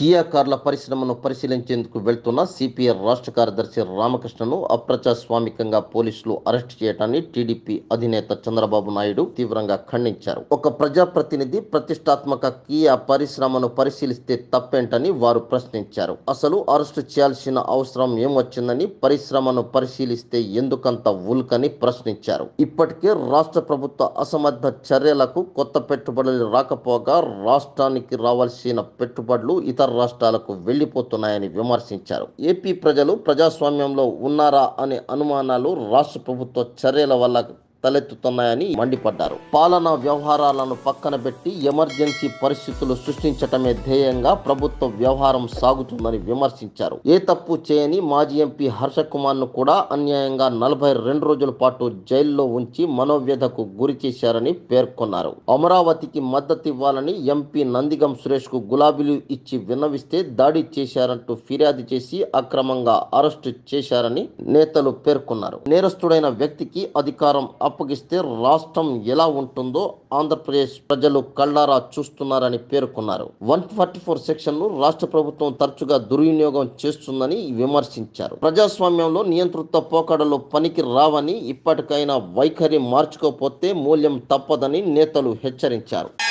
Kia కార్ల పరిశ్రమను పరిశీలించేందుకు వెళ్తున్న సిపిఆర్ రాష్ట్ర కార్యదర్శి రామకృష్ణను అప్రజాస్వామికంగా పోలీసులు అరెస్ట్ చేయడాన్ని టీడీపీ అధినేత చంద్రబాబు నాయుడు తీవ్రంగా ఖండించారు ఒక ప్రజాప్రతినిధి ప్రతిష్టాత్మక కియా పరిశ్రమను పరిశీలిస్తే తప్పేంటని వారు ప్రశ్నించారు అసలు అరెస్టు చేయాల్సిన అవసరం ఏం వచ్చిందని పరిశ్రమను పరిశీలిస్తే ఎందుకంత ఉల్కని ప్రశ్నించారు ఇప్పటికే రాష్ట్ర ప్రభుత్వ అసమర్థ చర్యలకు కొత్త పెట్టుబడులు రాకపోగా రాష్ట్రానికి రావాల్సిన పెట్టుబడులు ఇతర రాష్ట్రాలకు వెళ్లిపోతున్నాయని విమర్శించారు ఏపీ ప్రజలు ప్రజాస్వామ్యంలో ఉన్నారా అనే అనుమానాలు రాష్ట్ర ప్రభుత్వ చర్యల వల్ల తలెత్తుతున్నాయని మండిపడ్డారు పాలనా వ్యవహారాలను పక్కన పెట్టి ఎమర్జెన్సీ పరిస్థితులు సృష్టించటమే ధ్యేయంగా ప్రభుత్వ వ్యవహారం సాగుతుందని విమర్శించారు ఏ తప్పు చేయని మాజీ ఎంపీ హర్ష కుమార్ ను కూడా అన్యాయంగా నలభై రెండు రోజుల పాటు జైల్లో ఉంచి మనోవ్యధకు గురి చేశారని పేర్కొన్నారు అమరావతికి మద్దతు ఇవ్వాలని ఎంపీ నందిగం సురేష్ కు గులాబీలు ఇచ్చి విన్నవిస్తే దాడి చేశారంటూ ఫిర్యాదు చేసి అక్రమంగా అరెస్టు చేశారని నేతలు పేర్కొన్నారు నేరస్తుడైన వ్యక్తికి అధికారం అప్పగిస్తే రాష్ట్రం ఎలా ఉంటుందో ఆంధ్రప్రదేశ్ ప్రజలు కళ్ళారా చూస్తున్నారని పేర్కొన్నారు వన్ ఫార్టీ ఫోర్ సెక్షన్ ను రాష్ట్ర ప్రభుత్వం తరచుగా దుర్వినియోగం చేస్తుందని విమర్శించారు ప్రజాస్వామ్యంలో నియంతృత్వ పోకడలు పనికి రావని ఇప్పటికైనా వైఖరి మార్చుకోకపోతే మూల్యం తప్పదని నేతలు హెచ్చరించారు